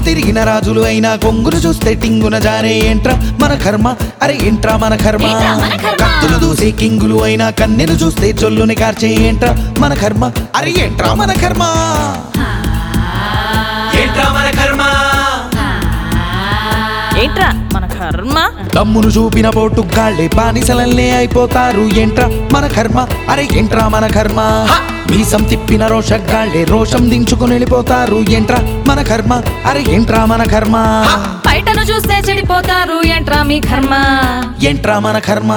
తిరిగిన రాజులు అయినా కొంగును చూస్తే టింగున జారే ఏంట్రా మన కర్మ అరే ఏంట్రా మన కర్మ ఏంట్రా మన కర్మ? కత్తులు దూసే కింగులు అయినా కన్నెను చూస్తే చొల్లుని కార్చే ఏంట్రా మన కర్మ అరే ఏంట్రా మన కర్మ ఏంట్రా మన కర్మ ఏంట్రా మన కర్మ దమ్మును చూపిన పోటు గాళ్ళే బానిసలల్లే అయిపోతారు ఏంట్రా మన కర్మ అరే ఏంట్రా మన కర్మ మీసం తిప్పిన రోషగాళ్ళే రోషం దించుకుని వెళ్ళిపోతారు ఏంట్రా మన కర్మ అరే ఏంట్రా మన కర్మ బయటను చూస్తే చెడిపోతారు ఏంట్రా మీ కర్మ ఏంట్రా మన కర్మ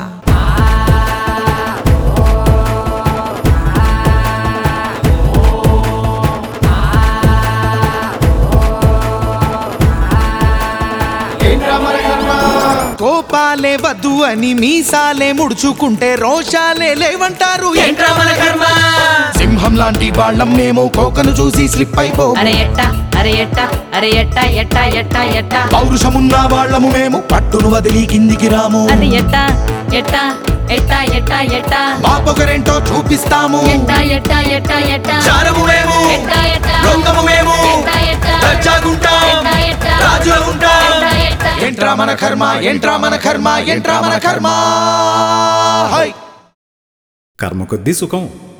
కోపాలే వద్దు అని మీసాలే ముడుచుకుంటే రోషాలే లేవంటారు ఏంట్రా మన కర్మ సింహం లాంటి వాళ్ళం మేము కోకను చూసి స్లిప్ అయిపో అరే ఎట్ట అరే ఎట్ట అరే ఎట్ట ఎట్ట ఎట్ట ఎట్ట పౌరుషమున్న వాళ్ళము మేము పట్టును వదిలి కిందికి రాము అది ఎట్ట ఎట్ట ఎట్ట ఎట్ట ఎట్ట మాపొకరేంటో చూపిస్తాము ఎట్ట ఎట్ట ఎట్ట ఎట్ట చారము మేము ఎట్ట ఎట్ట రొంగము మేము ఎట్ట ఎట్ట దర్జాగుంటాం ఎట్ట ఎట్ట రాజుల ఉంటాం ఎట్ట ఎట్ట ఏంట్రా మన కర్మ ఏంట్రా మన కర్మ ఏంట్రా మన కర్మ హై కర్మ కొద్దీ సుఖం